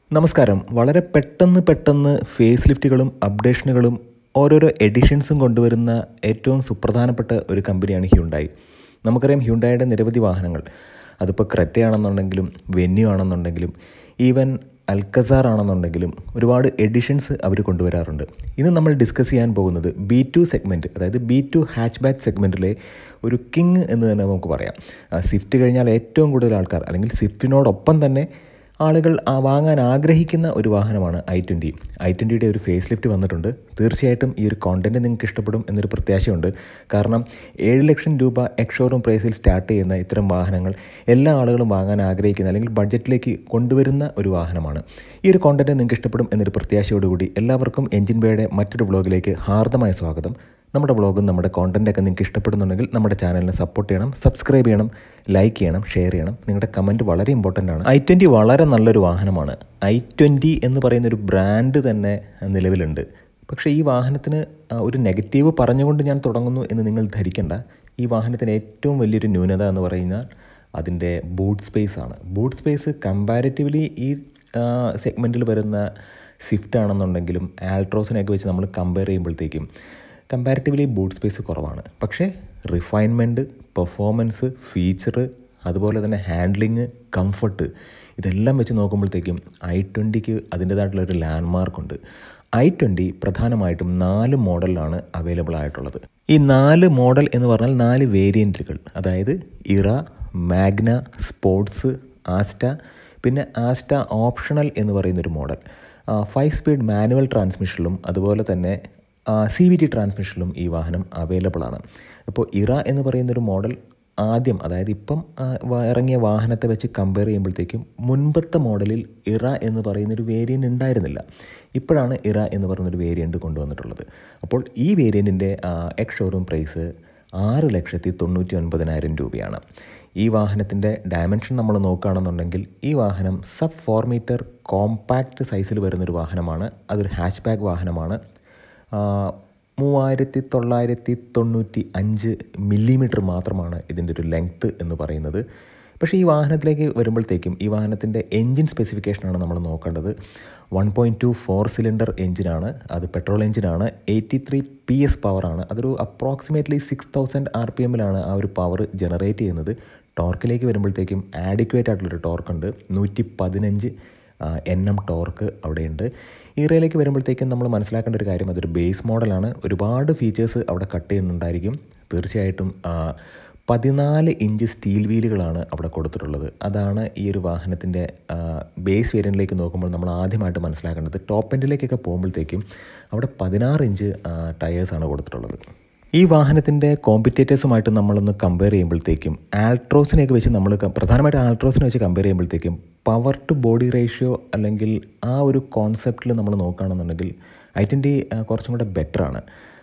നമസ്കാരം വളരെ പെട്ടെന്ന് പെട്ടെന്ന് ഫേസ് ലിഫ്റ്റുകളും അപ്ഡേഷനുകളും ഓരോരോ എഡിഷൻസും കൊണ്ടുവരുന്ന ഏറ്റവും സുപ്രധാനപ്പെട്ട ഒരു കമ്പനിയാണ് ഹ്യുണ്ടായി നമുക്കറിയാം ഹ്യുണ്ടായുടെ നിരവധി വാഹനങ്ങൾ അതിപ്പോൾ ക്രെറ്റയാണെന്നുണ്ടെങ്കിലും വെന്യൂ ആണെന്നുണ്ടെങ്കിലും ഈവൻ അൽക്കസാർ ആണെന്നുണ്ടെങ്കിലും ഒരുപാട് എഡിഷൻസ് അവർ കൊണ്ടുവരാറുണ്ട് ഇന്ന് നമ്മൾ ഡിസ്കസ് ചെയ്യാൻ പോകുന്നത് ബി ടു സെഗ്മെൻറ്റ് അതായത് ബി ടു ഹാച്ച് ബാക്ക് സെഗ്മെൻറ്റിലെ ഒരു കിങ് എന്ന് തന്നെ നമുക്ക് പറയാം ആ, സ്വിഫ്റ്റ് കഴിഞ്ഞാൽ ഏറ്റവും കൂടുതൽ ആൾക്കാർ അല്ലെങ്കിൽ സ്വിഫ്റ്റിനോടൊപ്പം തന്നെ ആളുകൾ ആ വാങ്ങാൻ ആഗ്രഹിക്കുന്ന ഒരു വാഹനമാണ് ഐ ട്വൻറ്റി ഐ ട്വൻറ്റിയുടെ ഒരു ഫേസ് ലിഫ്റ്റ് വന്നിട്ടുണ്ട് തീർച്ചയായിട്ടും ഈ ഒരു കോണ്ടൻറ്റ് നിങ്ങൾക്ക് ഇഷ്ടപ്പെടും എന്നൊരു പ്രത്യാശയുണ്ട് കാരണം ഏഴ് ലക്ഷം രൂപ എക്സോറൂം പ്രൈസിൽ സ്റ്റാർട്ട് ചെയ്യുന്ന ഇത്തരം വാഹനങ്ങൾ എല്ലാ ആളുകളും വാങ്ങാൻ ആഗ്രഹിക്കുന്ന അല്ലെങ്കിൽ ബഡ്ജറ്റിലേക്ക് കൊണ്ടുവരുന്ന ഒരു വാഹനമാണ് ഈ ഒരു കോണ്ടൻറ്റ് നിങ്ങൾക്ക് ഇഷ്ടപ്പെടും എന്നൊരു പ്രത്യാശയോടുകൂടി എല്ലാവർക്കും എഞ്ചിൻ ബേയുടെ മറ്റൊരു വ്ളോഗിലേക്ക് ഹാർദമായ സ്വാഗതം നമ്മുടെ വ്ളോഗും നമ്മുടെ കോണ്ടൻറ്റൊക്കെ നിങ്ങൾക്ക് ഇഷ്ടപ്പെടുന്നുണ്ടെങ്കിൽ നമ്മുടെ ചാനലിനെ സപ്പോർട്ട് ചെയ്യണം സബ്സ്ക്രൈബ് ചെയ്യണം ലൈക്ക് ചെയ്യണം ഷെയർ ചെയ്യണം നിങ്ങളുടെ കമൻറ്റ് വളരെ ഇമ്പോർട്ടൻ്റ് ആണ് ഐ ട്വൻറ്റി വളരെ നല്ലൊരു വാഹനമാണ് ഐ ട്വൻറ്റി എന്ന് പറയുന്ന ഒരു ബ്രാൻഡ് തന്നെ നിലവിലുണ്ട് പക്ഷേ ഈ വാഹനത്തിന് ആ, ഒരു നെഗറ്റീവ് പറഞ്ഞുകൊണ്ട് ഞാൻ തുടങ്ങുന്നു എന്ന് നിങ്ങൾ ധരിക്കേണ്ട ഈ വാഹനത്തിന് ഏറ്റവും വലിയൊരു ന്യൂനത എന്ന് പറയുന്നത് അതിൻ്റെ ബൂട്ട് സ്പേസ് ആണ് ബൂട്ട് സ്പേസ് കമ്പാരിറ്റീവ്ലി ഈ സെഗ്മെൻറ്റിൽ വരുന്ന സ്വിഫ്റ്റ് ആണെന്നുണ്ടെങ്കിലും ആൾട്രോസിനെയൊക്കെ വെച്ച് നമ്മൾ കമ്പയർ ചെയ്യുമ്പോഴത്തേക്കും കമ്പാരിറ്റീവ്ലി ബൂട്ട് സ്പേസ് കുറവാണ് പക്ഷേ റിഫൈൻമെൻറ്റ് പെർഫോമൻസ് ഫീച്ചർ അതുപോലെ തന്നെ ഹാൻഡ്ലിങ് കംഫർട്ട് ഇതെല്ലാം വെച്ച് നോക്കുമ്പോഴത്തേക്കും ഐ ട്വൻറ്റിക്ക് അതിൻ്റേതായിട്ടുള്ള ഒരു ലാൻഡ് മാർക്കുണ്ട് ഐ ട്വൻറ്റി പ്രധാനമായിട്ടും നാല് മോഡലിലാണ് അവൈലബിൾ ആയിട്ടുള്ളത് ഈ നാല് മോഡൽ എന്ന് പറഞ്ഞാൽ നാല് വേരിയൻറ്റുകൾ അതായത് ഇറ മാഗ്ന സ്പോർട്സ് ആസ്റ്റ പിന്നെ ആസ്റ്റ ഓപ്ഷണൽ എന്ന് പറയുന്നൊരു മോഡൽ ഫൈവ് സ്പീഡ് മാനുവൽ ട്രാൻസ്മിഷനിലും അതുപോലെ തന്നെ സി വി ടി ട്രാൻസ്മിഷനിലും ഈ വാഹനം അവൈലബിൾ ആണ് അപ്പോൾ ഇറ എന്ന് പറയുന്നൊരു മോഡൽ ആദ്യം അതായത് ഇപ്പം ആ, വ- ഇറങ്ങിയ വാഹനത്തെ വെച്ച് കമ്പയർ ചെയ്യുമ്പോഴത്തേക്കും മുൻപത്തെ മോഡലിൽ ഇറ എന്ന് പറയുന്നൊരു വേരിയൻ്റ് ഉണ്ടായിരുന്നില്ല ഇപ്പോഴാണ് ഇറ എന്ന് പറയുന്നൊരു വേരിയൻ്റ് കൊണ്ടുവന്നിട്ടുള്ളത് അപ്പോൾ ഈ വേരിയൻറ്റിൻ്റെ എക്സ് ഷോറൂം പ്രൈസ് ആറ് ലക്ഷത്തി തൊണ്ണൂറ്റി ഒൻപതിനായിരം രൂപയാണ് ഈ വാഹനത്തിൻ്റെ ഡയമെൻഷൻ നമ്മൾ നോക്കുകയാണെന്നുണ്ടെങ്കിൽ ഈ വാഹനം സബ് ഫോർ മീറ്റർ കോമ്പാക്റ്റ് സൈസിൽ വരുന്നൊരു വാഹനമാണ് അതൊരു ഹാച്ച് ബാക്ക് വാഹനമാണ് ആ, മൂവായിരത്തി തൊള്ളായിരത്തി തൊണ്ണൂറ്റി അഞ്ച് മില്ലിമീറ്റർ മാത്രമാണ് ഇതിൻ്റെ ഒരു ലെങ്ത്ത് എന്ന് പറയുന്നത് പക്ഷേ ഈ വാഹനത്തിലേക്ക് വരുമ്പോഴത്തേക്കും ഈ വാഹനത്തിൻ്റെ എൻജിൻ സ്പെസിഫിക്കേഷനാണ് നമ്മൾ നോക്കേണ്ടത് one point two four cylinder എഞ്ചിനാണ് അത് പെട്രോൾ എഞ്ചിനാണ് എയ്റ്റി ത്രീ പി എസ് പവറാണ് അതൊരു approximately six thousand R P എമ്മിലാണ് ആ ഒരു പവർ ജനറേറ്റ് ചെയ്യുന്നത് ടോർക്കിലേക്ക് വരുമ്പോഴത്തേക്കും ആഡിക്വേറ്റ് ആയിട്ടുള്ളൊരു ടോർക്കുണ്ട് നൂറ്റി പതിനഞ്ച് എൻ എം ടോർക്ക് അവിടെയുണ്ട് ഈറയിലേക്ക് വരുമ്പോഴത്തേക്കും നമ്മൾ മനസ്സിലാക്കേണ്ട ഒരു കാര്യം അതൊരു ബേസ് മോഡലാണ് ഒരുപാട് ഫീച്ചേഴ്സ് അവിടെ കട്ട് ചെയ്യുന്നുണ്ടായിരിക്കും തീർച്ചയായിട്ടും ആ, പതിനാല് ഇഞ്ച് സ്റ്റീൽ വീലുകളാണ് അവിടെ കൊടുത്തിട്ടുള്ളത് അതാണ് ഈ ഒരു വാഹനത്തിൻ്റെ ബേസ് വേരിയൻറ്റിലേക്ക് നോക്കുമ്പോൾ നമ്മൾ ആദ്യമായിട്ട് മനസ്സിലാക്കേണ്ടത് ടോപ്പ് എൻഡിലേക്കൊക്കെ പോകുമ്പോഴത്തേക്കും അവിടെ പതിനാറ് ഇഞ്ച് ടയേഴ്സാണ് കൊടുത്തിട്ടുള്ളത് ഈ വാഹനത്തിൻ്റെ കോമ്പറ്റേറ്റേഴ്സുമായിട്ട് നമ്മളൊന്ന് കമ്പയർ ചെയ്യുമ്പോഴത്തേക്കും ആൾട്രോസിനെയൊക്കെ വെച്ച് നമ്മൾ ക- പ്രധാനമായിട്ട് ആൾട്രോസിനെ വെച്ച് കമ്പയർ ചെയ്യുമ്പോഴത്തേക്കും പവർ ടു ബോഡി റേഷ്യോ അല്ലെങ്കിൽ ആ ഒരു കോൺസെപ്റ്റിൽ നമ്മൾ നോക്കുകയാണെന്നുണ്ടെങ്കിൽ ഐ ട്വൻറ്റി കുറച്ചും കൂടെ ബെറ്ററാണ്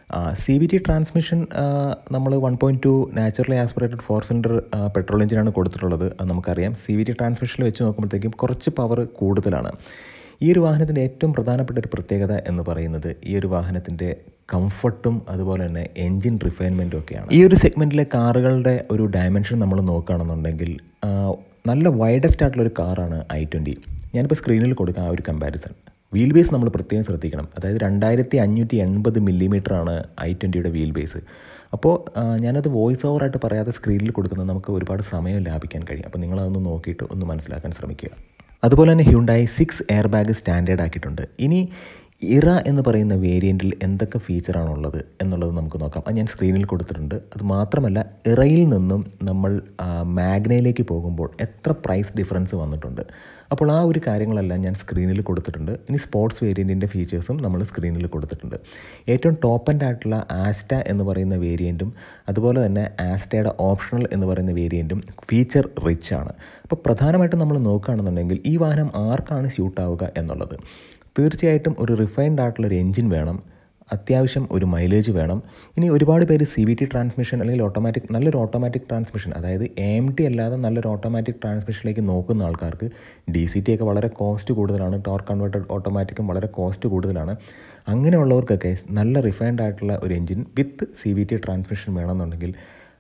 സി വി ടി ട്രാൻസ്മിഷൻ നമ്മൾ one point two naturally aspirated four cylinder petrol എഞ്ചിനാണ് കൊടുത്തിട്ടുള്ളത് അത് നമുക്കറിയാം സി വി ടി ട്രാൻസ്മിഷനിൽ വെച്ച് നോക്കുമ്പോഴത്തേക്കും കുറച്ച് പവർ കൂടുതലാണ് ഈ ഒരു വാഹനത്തിൻ്റെ ഏറ്റവും പ്രധാനപ്പെട്ട ഒരു പ്രത്യേകത എന്ന് പറയുന്നത് ഈ ഒരു വാഹനത്തിൻ്റെ കംഫർട്ടും അതുപോലെ തന്നെ എൻജിൻ റിഫൈൻമെൻറ്റും ഒക്കെയാണ് ഈ ഒരു സെഗ്മെൻറ്റിലെ കാറുകളുടെ ഒരു ഡയമെൻഷൻ നമ്മൾ നോക്കുകയാണെന്നുണ്ടെങ്കിൽ ആ, നല്ല വൈഡസ്റ്റ് ആയിട്ടുള്ള ഒരു കാറാണ് ഐ ട്വൻറ്റി ഞാനിപ്പോൾ സ്ക്രീനിൽ കൊടുക്കാം ആ ഒരു കമ്പാരിസൺ വീൽ ബേസ് നമ്മൾ പ്രത്യേകം ശ്രദ്ധിക്കണം അതായത് രണ്ടായിരത്തി അഞ്ഞൂറ്റി എൺപത് മില്ലിമീറ്ററാണ് ഐ ട്വൻറ്റിയുടെ വീൽ ബേസ് അപ്പോൾ ആ, ഞാനത് വോയിസ് ഓവറായിട്ട് പറയാതെ സ്ക്രീനിൽ കൊടുക്കുന്നത് നമുക്ക് ഒരുപാട് സമയം ലാഭിക്കാൻ കഴിയും അപ്പോൾ നിങ്ങളതൊന്ന് നോക്കിയിട്ട് ഒന്ന് മനസ്സിലാക്കാൻ ശ്രമിക്കുക അതുപോലെ തന്നെ Hyundai six air bag standard ആക്കിയിട്ടുണ്ട് ഇനി ഇറ എന്ന് പറയുന്ന വേരിയൻറ്റിൽ എന്തൊക്കെ ഫീച്ചറാണുള്ളത് എന്നുള്ളത് നമുക്ക് നോക്കാം അത് ഞാൻ സ്ക്രീനിൽ കൊടുത്തിട്ടുണ്ട് അത് മാത്രമല്ല ഇറയിൽ നിന്നും നമ്മൾ ആ, മാഗ്നയിലേക്ക് പോകുമ്പോൾ എത്ര പ്രൈസ് ഡിഫറൻസ് വന്നിട്ടുണ്ട് അപ്പോൾ ആ ഒരു കാര്യങ്ങളെല്ലാം ഞാൻ സ്ക്രീനിൽ കൊടുത്തിട്ടുണ്ട് ഇനി സ്പോർട്സ് വേരിയൻറ്റിൻ്റെ ഫീച്ചേഴ്സും നമ്മൾ സ്ക്രീനിൽ കൊടുത്തിട്ടുണ്ട് ഏറ്റവും ടോപ്പ് ആൻഡ് ആയിട്ടുള്ള ആസ്റ്റ എന്ന് പറയുന്ന വേരിയൻറ്റും അതുപോലെ തന്നെ ആസ്റ്റയുടെ ഓപ്ഷണൽ എന്ന് പറയുന്ന വേരിയൻറ്റും ഫീച്ചർ റിച്ച് ആണ് അപ്പോൾ പ്രധാനമായിട്ടും നമ്മൾ നോക്കുകയാണെന്നുണ്ടെങ്കിൽ ഈ വാഹനം ആർക്കാണ് സ്യൂട്ടാവുക എന്നുള്ളത് തീർച്ചയായിട്ടും ഒരു റിഫൈൻഡ് ആയിട്ടുള്ള ഒരു എൻജിൻ വേണം അത്യാവശ്യം ഒരു മൈലേജ് വേണം ഇനി ഒരുപാട് പേര് സി വി ടി ട്രാൻസ്മിഷൻ അല്ലെങ്കിൽ ഓട്ടോമാറ്റിക് നല്ലൊരു ഓട്ടോമാറ്റിക് ട്രാൻസ്മിഷൻ അതായത് എം ടി അല്ലാതെ നല്ലൊരു ഓട്ടോമാറ്റിക് ട്രാൻസ്മിഷനിലേക്ക് നോക്കുന്ന ആൾക്കാർക്ക് ഡി സി ടി ഒക്കെ വളരെ കോസ്റ്റ് കൂടുതലാണ് ടോർക്ക് കൺവേർട്ടഡ് ഓട്ടോമാറ്റിക്കും വളരെ കോസ്റ്റ് കൂടുതലാണ് അങ്ങനെയുള്ളവർക്കൊക്കെ നല്ല റിഫൈൻഡ് ആയിട്ടുള്ള ഒരു engine with C V T transmission വേണമെന്നുണ്ടെങ്കിൽ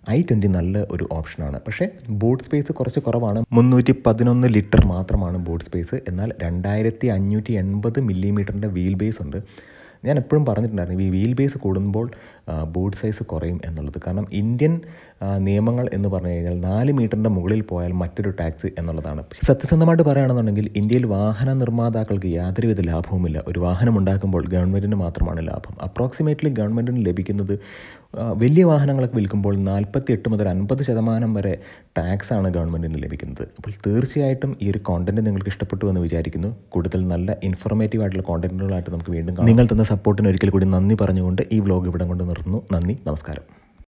ഐ ട്വൻറ്റി നല്ല ഒരു ഓപ്ഷനാണ് പക്ഷേ ബൂട്ട് സ്പേസ് കുറച്ച് കുറവാണ് മുന്നൂറ്റി പതിനൊന്ന് ലിറ്റർ മാത്രമാണ് ബൂട്ട് സ്പേസ് എന്നാൽ രണ്ടായിരത്തി അഞ്ഞൂറ്റി എൺപത് മില്ലിമീറ്ററിൻ്റെ വീൽ ബേസ് ഉണ്ട് ഞാൻ എപ്പോഴും പറഞ്ഞിട്ടുണ്ടായിരുന്നു ഈ വീൽ ബേസ് കൂടുമ്പോൾ ബൂട്ട് സൈസ് കുറയും എന്നുള്ളത് കാരണം ഇന്ത്യൻ ആ, നിയമങ്ങൾ എന്ന് പറഞ്ഞു കഴിഞ്ഞാൽ നാല് മീറ്ററിൻ്റെ മുകളിൽ പോയാൽ മറ്റൊരു ടാക്സ് എന്നുള്ളതാണ് പക്ഷേ സത്യസന്ധമായിട്ട് പറയുകയാണെന്നുണ്ടെങ്കിൽ ഇന്ത്യയിൽ വാഹന നിർമ്മാതാക്കൾക്ക് യാതൊരുവിധ ലാഭവുമില്ല ഒരു വാഹനം ഉണ്ടാക്കുമ്പോൾ ഗവൺമെൻറ്റിന് മാത്രമാണ് ലാഭം അപ്രോക്സിമേറ്റ്ലി ഗവൺമെൻറ്റിന് ലഭിക്കുന്നത് ആ, വലിയ വാഹനങ്ങളൊക്കെ വിൽക്കുമ്പോൾ നാൽപ്പത്തി എട്ട് മുതൽ അൻപത് ശതമാനം വരെ ടാക്സാണ് ഗവൺമെൻറ്റിന് ലഭിക്കുന്നത് അപ്പോൾ തീർച്ചയായിട്ടും ഈ ഒരു കോണ്ടന്റ് നിങ്ങൾക്ക് ഇഷ്ടപ്പെട്ടു എന്ന് വിചാരിക്കുന്നു കൂടുതൽ നല്ല ഇൻഫോർമേറ്റീവ് ആയിട്ടുള്ള കോണ്ടന്റുകളായിട്ട് നമുക്ക് വീണ്ടും കാണാം. നിങ്ങൾ തന്ന സപ്പോർട്ടിന് ഒരിക്കൽ കൂടി നന്ദി പറഞ്ഞുകൊണ്ട് ഈ വ്ലോഗ് ഇവിടെ കൊണ്ട് നിർത്തുന്നു നന്ദി നമസ്കാരം